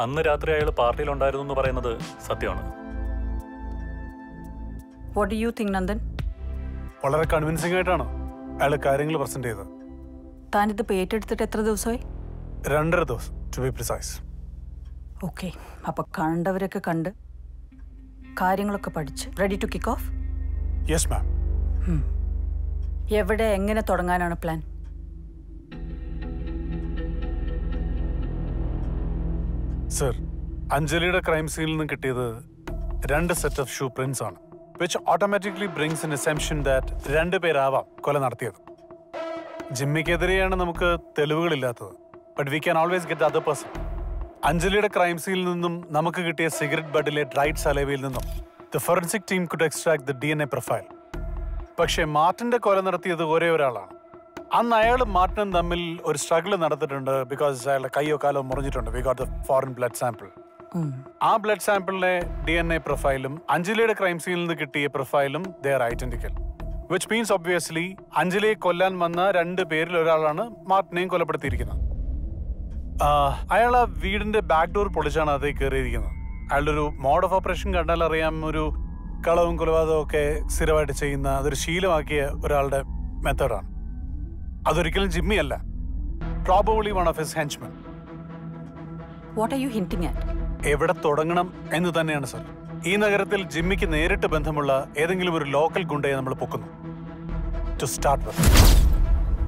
അന്ന് രാത്രി അയാൾ പാർട്ടിയിലുണ്ടായിരുന്നു എന്ന് പറയുന്നത് സത്യമാണ് what do you think Nandan വളരെ കൺവിൻസിംഗ് ആയിട്ടാണ് അയാൾ കാര്യങ്ങൾ പ്രസന്റ് ചെയ്തത് താനിത് ഏറ്റെടുത്തിട്ട് എത്ര ദിവസമായി രണ്ടര ദിവസം ടു ബി പ്രിസൈസ് ഓക്കെ അപ്പൊ കണ്ടവരൊക്കെ കണ്ട് കാര്യങ്ങളൊക്കെ പഠിച്ച് ready to kick off yes ma'am എവിടെ എങ്ങനെ തുടങ്ങാനാണ് പ്ലാൻ സർ അഞ്ജലിയുടെ ക്രൈം സീനിൽ നിന്ന് കിട്ടിയത് രണ്ട് സെറ്റ് ഓഫ് ഷൂ പ്രിന്റ്സ് ആണ് which automatically brings in assumption that രണ്ട് പേരാവാം കൊല നടത്തിയത് ജിമ്മിക്കെതിരെയാണ് നമുക്ക് തെളിവുകളില്ലാത്തത് but we can always get other person അഞ്ജലിയുടെ ക്രൈം സീനിൽ നിന്നും നമുക്ക് കിട്ടിയ സിഗരറ്റ് ബഡിലെ ഡ്രൈറ്റ് സലവയിൽ നിന്നും the forensic team could extract the D N A profile പക്ഷേ മാർട്ടിന്റെ കൊല നടത്തിയത് ഒരേ ഒരാളാണ് അന്ന് അയാളും മാർട്ടിനും തമ്മിൽ ഒരു സ്ട്രഗിൾ നടത്തിയിട്ടുണ്ട് ബിക്കോസ് അയാളുടെ കൈയോ കാലോ മുറിഞ്ഞിട്ടുണ്ട് we got the foreign blood sample ആ ബ്ലഡ് സാമ്പിളിലെ ഡി എൻ എ പ്രൊഫൈലും അഞ്ജലിയുടെ ക്രൈം സീനിൽ നിന്ന് കിട്ടിയ പ്രൊഫൈലും they are identical which means obviously അഞ്ജലിയെ കൊല്ലാൻ വന്ന രണ്ട് പേരിൽ ഒരാളാണ് മാർട്ടിനെയും കൊലപ്പെടുത്തിയിരിക്കുന്നത് അയാൾ ആ വീടിന്റെ ബാക്ക് ഡോർ പൊളിച്ചാണ് അതേ കയറിയിരിക്കുന്നത് അയാളുടെ ഒരു മോഡ് ഓഫ് ഓപ്പറേഷൻ കണ്ടാൽ അറിയാം ഒരു കളവും കൊലപാതകവും ഒക്കെ സ്ഥിരമായിട്ട് ചെയ്യുന്ന അതൊരു ശീലമാക്കിയ ഒരാളുടെ മെത്തേഡാണ് അതൊരിക്കലും ജിമ്മി അല്ല probably one of his henchmen what are you hinting at എവിടെ തുടങ്ങണം എന്ന് തന്നെയാണ് സർ ഈ നഗരത്തിൽ ജിമ്മിക്ക് നേരിട്ട് ബന്ധമുള്ള ഏതെങ്കിലും ഒരു ലോക്കൽ ഗുണ്ടയെ നമ്മൾ പൊക്കുന്നു ടു സ്റ്റാർട്ട് വിത്ത്